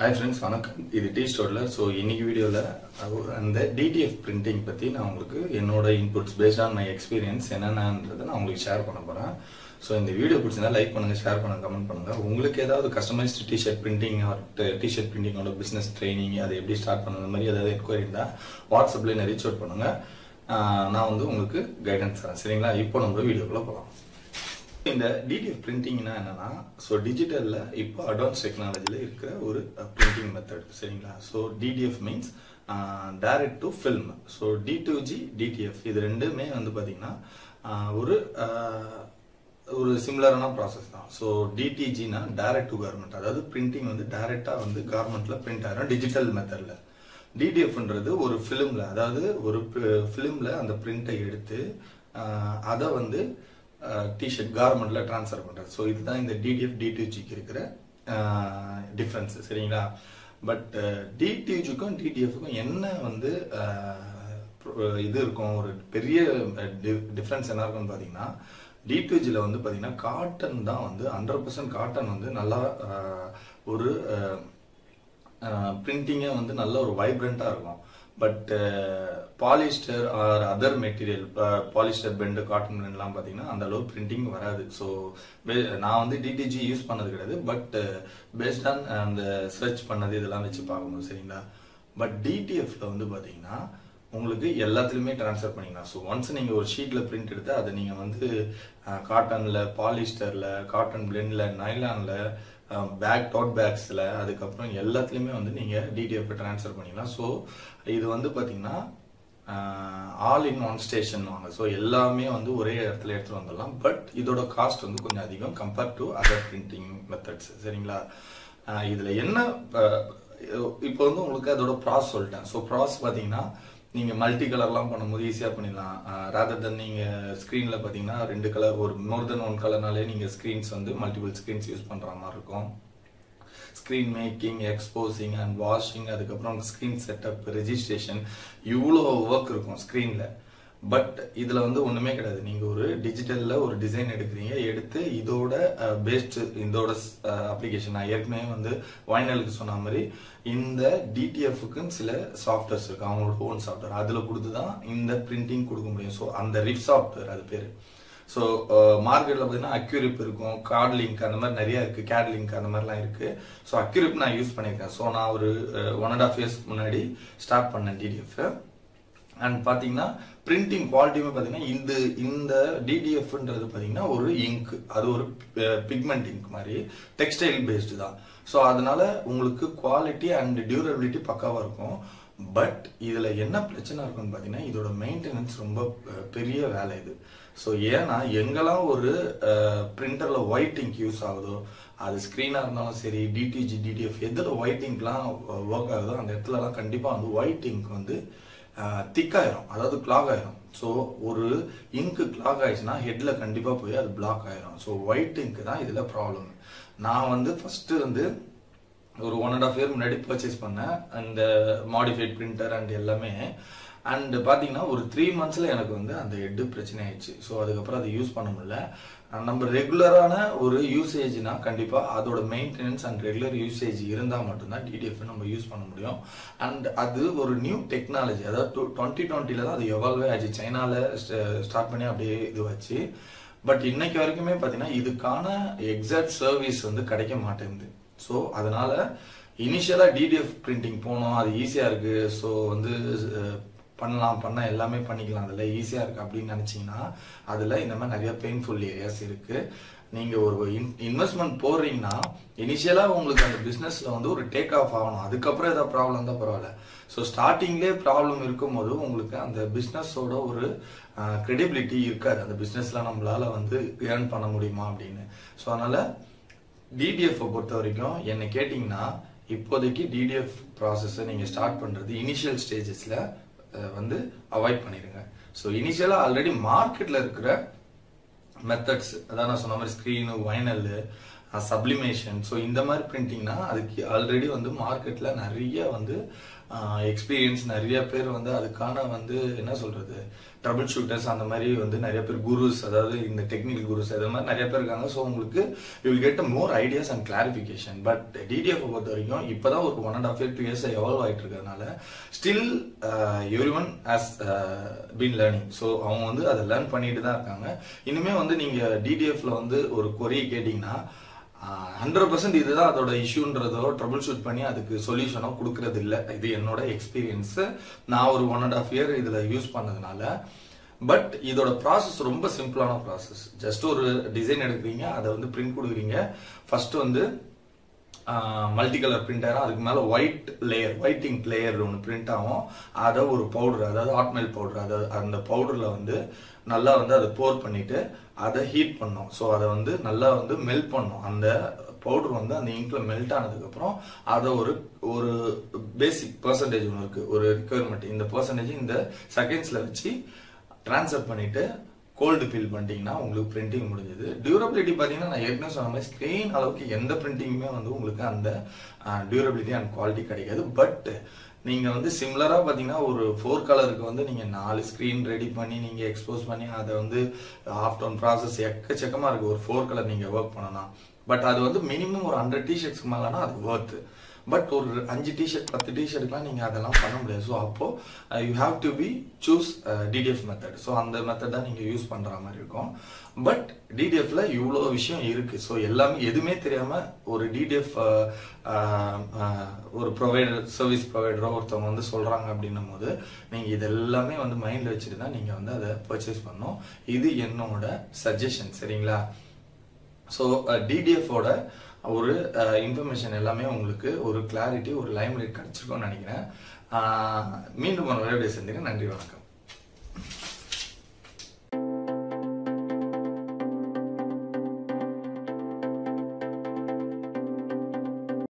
hi friends வணக்கம் இது D ஸ்டோரில் ஸோ இன்னைக்கு வீடியோவில் அந்த டிடிஎஃப் பிரிண்டிங் பற்றி நான் உங்களுக்கு என்னோட inputs based on my experience என்னென்னன்றதை நான் உங்களுக்கு ஷேர் பண்ண போகிறேன் ஸோ இந்த வீடியோ பிடிச்சிருந்தா லைக் பண்ணுங்க ஷேர் பண்ணுங்க கமெண்ட் பண்ணுங்க உங்களுக்கு ஏதாவது customised T-shirt printing or T-shirt பிரிண்டிங்கோட பிஸ்னஸ் ட்ரைனிங் அதை எப்படி ஸ்டார்ட் பண்ண அந்த மாதிரி ஏதாவது என்கொயரி இருந்தால் வாட்ஸ்அப்பில் என்ன ரீச் அவுட் பண்ணுங்க ஆஹ் நான் வந்து உங்களுக்கு கைடன்ஸ் தரேன் சரிங்களா இப்போ நம்ம வீடியோக்குள்ளே போகலாம் இந்த டிடிஎஃப் பிரிண்டிங்னா என்னன்னா ஸோ டிஜிட்டல்ல இப்போ அட்வான்ஸ் டெக்னாலஜியில் இருக்கிற ஒரு பிரிண்டிங் மெத்தட் சரிங்களா so DTF means direct to film so D to G DTF இது ரெண்டுமே வந்து பார்த்தீங்கன்னா ஆஹ் ஒரு ஆஹ் ஒரு சிமிலரான ப்ராசஸ் தான் ஸோ டிடிஜினா டைரக்ட் டு கார்மெண்ட் அதாவது பிரிண்டிங் வந்து டைரக்டாக வந்து கார்மெண்ட்ல பிரிண்ட் ஆகிரும் டிஜிட்டல் மெத்தடில் டிடிஎஃப்ன்றது ஒரு ஃபிலிமில் அதாவது ஒரு ஃபிலிமில் அந்த பிரிண்ட்டை எடுத்து ஆஹ் அதை வந்து டிஷர்ட் கார்மெண்ட்ல ட்ரான்ஸ்ஃபர் பண்றது ஸோ இதுதான் இந்த டிடிஎஃப் டிடிஜிக்கு இருக்கிற டிஃப்ரென்ஸ் சரிங்களா பட் டிடிஜிக்கும் டிடிஎஃப்க்கும் என்ன வந்து ஆஹ் இது இருக்கும் ஒரு பெரிய டிஃப்ரென்ஸ் என்ன இருக்கும்னு பார்த்தீங்கன்னா டிடிஜியில் வந்து பார்த்தீங்கன்னா காட்டன் தான் வந்து ஹண்ட்ரட் பர்சன்ட் காட்டன் வந்து நல்லா ஆஹ் ஒரு பிரிண்டிங்கே வந்து நல்ல ஒரு வைப்ரண்ட்டாக இருக்கும் but polyester or other material polyester blend cotton பெண்ட்லாம் பார்த்தீங்கன்னா அந்த அளவு பிரிண்டிங் வராது ஸோ நான் வந்து டிடிஜி யூஸ் பண்ணது கிடையாது பட் பேஸ்ட் ஆன் அந்த சர்ச் பண்ணது இதெல்லாம் வச்சு பார்க்கணும் சரிங்களா பட் டிடிஎஃப்ல வந்து பார்த்தீங்கன்னா உங்களுக்கு எல்லாத்துலேயுமே ட்ரான்ஸ்ஃபர் பண்ணிக்கலாம் ஸோ ஒன்ஸ் நீங்கள் ஒரு ஷீட்டில் பிரிண்ட் எடுத்து அதை நீங்கள் வந்து காட்டனில் பாலிஸ்டரில் காட்டன் பிளெண்டில் நைலானில் பேக் டோட் பேக்ஸில் அதுக்கப்புறம் எல்லாத்துலேயுமே வந்து நீங்கள் டிடிஎஃப் ட்ரான்ஸ்ஃபர் பண்ணிக்கலாம் ஸோ இது வந்து பார்த்தீங்கன்னா ஆல் இன் ஒன் ஸ்டேஷன் வாங்க ஸோ எல்லாமே வந்து ஒரே இடத்துல எடுத்துகிட்டு வந்துடலாம் பட் இதோட காஸ்ட் வந்து கொஞ்சம் அதிகம் compared to other printing methods சரிங்களா இதில் என்ன இப்போ வந்து உங்களுக்கு அதோட ப்ராஸ் சொல்லிட்டேன் ஸோ ப்ராஸ் பார்த்தீங்கன்னா நீங்கள் மல்டி கலர்லாம் பண்ணும்போது ஈஸியாக பண்ணிடலாம் ரேதர் தென் நீங்கள் ஸ்க்ரீனில் பார்த்தீங்கன்னா ரெண்டு கலர் ஒரு மோர் தென் ஒன் கலர்னாலே நீங்கள் ஸ்க்ரீன்ஸ் வந்து மல்டிபிள் ஸ்க்ரீன்ஸ் யூஸ் பண்ணுற மாதிரி இருக்கும் screen making exposing and washing அதுக்கப்புறம் ஸ்க்ரீன் செட்டப் ரெஜிஸ்ட்ரேஷன் இவ்வளோ ஒர்க் இருக்கும் ஸ்க்ரீனில் பட் இதில் வந்து ஒன்றுமே கிடையாது நீங்கள் ஒரு டிஜிட்டலில் ஒரு டிசைன் எடுக்கிறீங்க எடுத்து இதோட பேஸ்டு இதோட அப்ளிகேஷன் நான் ஏற்கனவே வந்து வைனலுக்கு சொன்ன மாதிரி இந்த டிடிஎஃப்க்குன்னு சில சாஃப்ட்வேர்ஸ் இருக்கு அவங்களோட ஓன் சாஃப்ட்வேர் அதில் கொடுத்து தான் இந்த பிரிண்டிங் கொடுக்க முடியும் ஸோ அந்த ரிப் சாஃப்ட்வேர் அது பேர் ஸோ மார்க்கெட்டில் பார்த்தீங்கன்னா அக்யூரிப் இருக்கும் கார்ட் லிங்க் அந்த மாதிரி நிறைய இருக்குது கேட் லிங்க் அந்த மாதிரிலாம் இருக்குது ஸோ அக்யூரிப் நான் யூஸ் பண்ணியிருக்கேன் ஸோ நான் ஒரு ஒன் அண்ட் ஆஃப் இயர்ஸ் முன்னாடி ஸ்டார்ட் பண்ணேன் டிடிஎஃப் அண்ட் பார்த்தீங்கன்னா பிரிண்டிங் குவாலிட்டியுமே பார்த்தீங்கன்னா இந்த இந்த டிடிஎஃப்ன்றது பார்த்தீங்கன்னா ஒரு இங்க் அது ஒரு பிக்மெண்ட் இங்க் மாதிரி டெக்ஸ்டைல் பேஸ்டு தான் ஸோ அதனால உங்களுக்கு குவாலிட்டி அண்ட் டியூரபிலிட்டி பக்காவாக இருக்கும் பட் இதில் என்ன பிரச்சனை இருக்குன்னு பார்த்தீங்கன்னா இதோட மெயின்டெனன்ஸ் ரொம்ப பெரிய வேலை இது ஸோ ஏன்னா எங்கெல்லாம் ஒரு பிரிண்டரில் ஒயிட் இங்க் யூஸ் ஆகுதோ அது ஸ்க்ரீனாக இருந்தாலும் சரி டிடிஜி டிடிஎஃப் எதில் ஒயிட் இங்க்லாம் ஒர்க் ஆகுதோ அந்த இடத்துலலாம் கண்டிப்பாக வந்து ஒயிட் இங்க் வந்து திக்காயிரும் அதாவது கிளாக் ஆயிரும் ஸோ ஒரு இங்கு கிளாக் ஆயிடுச்சுன்னா ஹெட்ல கண்டிப்பாக போய் அது பிளாக் ஆயிரும் ஸோ ஒயிட் இங்க் தான் இதில் ப்ராப்ளம் நான் வந்து ஃபர்ஸ்ட் வந்து ஒரு ஒன் அண்ட் ஆஃப் இயர் முன்னாடி பர்ச்சேஸ் பண்ணேன் அந்த மாடிஃபைட் பிரிண்டர் அண்ட் எல்லாமே அண்ட் பார்த்தீங்கன்னா ஒரு த்ரீ மந்த்ஸில் எனக்கு வந்து அந்த ஹெட்டு பிரச்சனை ஆயிடுச்சு ஸோ அதுக்கப்புறம் அதை யூஸ் பண்ண முடியல நம்ம ரெகுலரான ஒரு யூசேஜ்னா கண்டிப்பாக அதோட மெயின்டெனன்ஸ் அண்ட் ரெகுலர் யூசேஜ் இருந்தால் மட்டும்தான் டிடிஎஃப் நம்ம யூஸ் பண்ண முடியும் அண்ட் அது ஒரு நியூ டெக்னாலஜி அதாவது டூ டுவெண்ட்டி டுவெண்ட்டில தான் அது எவால்வே ஆச்சு சைனாவில் ஸ்டார்ட் பண்ணி அப்படியே இது வச்சு பட் இன்னைக்கு வரைக்குமே பார்த்தீங்கன்னா இதுக்கான எக்ஸாக்ட் சர்வீஸ் வந்து கிடைக்க மாட்டேங்குது ஸோ அதனால இனிஷியலாக டிடிஎஃப் பிரிண்டிங் போனோம் அது ஈஸியாக இருக்கு ஸோ வந்து பண்ணலாம் பண்ண எல்லாமே பண்ணிக்கலாம் அதில் ஈஸியாக இருக்குது அப்படின்னு நினச்சிங்கன்னா அதில் இந்த மாதிரி நிறைய பெயின்ஃபுல் ஏரியாஸ் இருக்குது நீங்கள் ஒரு இன்வெஸ்ட்மெண்ட் போடுறீங்கன்னா இனிஷியலாக உங்களுக்கு அந்த பிஸ்னஸில் வந்து ஒரு டேக் ஆஃப் ஆகணும் அதுக்கப்புறம் ஏதாவது ப்ராப்ளம் தான் பரவாயில்ல ஸோ ஸ்டார்டிங்லேயே ப்ராப்ளம் இருக்கும்போது உங்களுக்கு அந்த பிஸ்னஸோட ஒரு கிரெடிபிலிட்டி இருக்காது அந்த பிஸ்னஸில் நம்மளால வந்து ஏர்ன் பண்ண முடியுமா அப்படின்னு ஸோ அதனால் டிடிஎஃப் பொறுத்த வரைக்கும் என்னை கேட்டிங்கன்னா இப்போதைக்கு டிடிஎஃப் ப்ராசஸை நீங்கள் ஸ்டார்ட் பண்ணுறது இனிஷியல் ஸ்டேஜஸில் வந்து அவாய்ட் பண்ணிடுங்க ஸோ இனிஷியலாக ஆல்ரெடி மார்க்கெட்டில் இருக்கிற மெத்தட்ஸ் அதான் நான் சொன்ன மாதிரி ஸ்க்ரீனு வைனல்லு சப்ளிமேஷன் ஸோ இந்த மாதிரி பிரிண்டிங்னா அதுக்கு ஆல்ரெடி வந்து மார்க்கெட்டில் நிறைய வந்து எக்ஸ்பீரியன்ஸ் நிறைய பேர் வந்து அதுக்கான வந்து என்ன சொல்றது ட்ரபிள் ஷூட்டர்ஸ் அந்த மாதிரி வந்து நிறைய பேர் குருஸ் அதாவது இந்த டெக்னிக்கல் குருஸ் அது மாதிரி நிறைய பேர் இருக்காங்க ஸோ உங்களுக்கு you will get more ideas and clarification but DTF பொறுத்த வரைக்கும் இப்போதான் ஒரு one and half year two years evolve ஆகிட்டு இருக்கிறதுனால still everyone has been learning so அவங்க வந்து அதை லேர்ன் பண்ணிட்டு தான் இருக்காங்க இனிமே வந்து நீங்க டிடிஎஃப்ல வந்து ஒரு கொரி கேட்டிங்கன்னா ஹண்ட்ரட் பர்சன்ட் இதுதான் அதோட இஷ்யூன்றதோ ட்ரபிள் ஷூட் பண்ணி அதுக்கு சொல்யூஷனோ கொடுக்கறது இல்லை இது என்னோட எக்ஸ்பீரியன்ஸ் நான் ஒரு ஒன் அண்ட் ஆஃப் இயர் இதுல யூஸ் பண்ணதுனால பட் இதோட ப்ராசஸ் ரொம்ப சிம்பிளான ப்ராசஸ் ஜஸ்ட் ஒரு டிசைன் எடுக்கிறீங்க அதை வந்து பிரிண்ட் கொடுக்குறீங்க ஃபர்ஸ்ட் வந்து மல்டி கலர் பிரிண்ட் ஆயிரும் அதுக்கு மேல white layer white ink layer ஒன்று பிரிண்ட் ஆகும் அதை ஒரு பவுடர் அதாவது ஹாட்மெயில் பவுடர் அதாவது அந்த பவுடர்ல வந்து நல்லா வந்து அதை போர் பண்ணிட்டு அதை ஹீட் பண்ணும் ஸோ அதை வந்து நல்லா வந்து மெல்ட் பண்ணும் அந்த பவுடர் வந்து அந்த இங்க்ல மெல்ட் ஆனதுக்கு அப்புறம் அதை ஒரு ஒரு பேசிக் பர்சன்டேஜ் ஒன்று இருக்கு ஒரு ரிக்குவயர்மெண்ட் இந்த பர்சன்டேஜ் இந்த செகண்ட்ஸ்ல வச்சு ட்ரான்ஸ்ஃபர் பண்ணிட்டு கோல்டு ஃபில் பண்ணிட்டீங்கன்னா உங்களுக்கு பிரிண்டிங் முடிஞ்சது டியூரபிலிட்டி பார்த்தீங்கன்னா நான் ஏற்கனவே சொன்ன மாதிரி ஸ்க்ரீன் அளவுக்கு எந்த பிரிண்டிங்குமே வந்து உங்களுக்கு அந்த டியூரபிலிட்டி அண்ட் குவாலிட்டி கிடைக்காது பட் நீங்க வந்து சிமிலரா பாத்தீங்கன்னா ஒரு ஃபோர் கலருக்கு வந்து நீங்க நாலு ஸ்கிரீன் ரெடி பண்ணி நீங்க எக்ஸ்போஸ் பண்ணி அதை வந்து ஆஃப் டவுன் ப்ராசஸ் எக்கச்சக்கமா இருக்கு ஒரு ஃபோர் கலர் நீங்க ஒர்க் பண்ணலாம் பட் அது வந்து மினிமம் ஒரு ஹண்ட்ரட் டிஷர்ட்ஸ்க்கு மேலனா அது ஒர்த்து பட் ஒரு அஞ்சு டிஷர்ட் பத்து டிஷர்ட்லாம் நீங்க அதெல்லாம் பண்ண முடியாது ஸோ அப்போ you have to be choose DTF method so அந்த மெத்தட் தான் நீங்க யூஸ் பண்ற மாதிரி இருக்கும் பட் டிடிஎஃப்ல இவ்வளோ விஷயம் இருக்கு ஸோ எல்லாமே எதுவுமே தெரியாம ஒரு டிடிஎஃப் ஒரு ப்ரொவைடர் சர்வீஸ் ப்ரொவைடரோ ஒருத்தவங்க வந்து சொல்றாங்க அப்படின்னும் போது நீங்க இது எல்லாமே வந்து மைண்ட்ல வச்சுட்டு தான் நீங்க வந்து அதை பர்ச்சேஸ் பண்ணணும் இது என்னோட சஜஷன் சரிங்களா ஸோ டிடிஎஃபோட ஒரு இன்ஃபர்மேஷன் எல்லாமே உங்களுக்கு ஒரு கிளாரிட்டி ஒரு லைம் லைட் கிடைச்சிருக்கும்னு நினைக்கிறேன் மீண்டும் ஒரு விரைவில் சந்திக்கிறேன் நன்றி வணக்கம்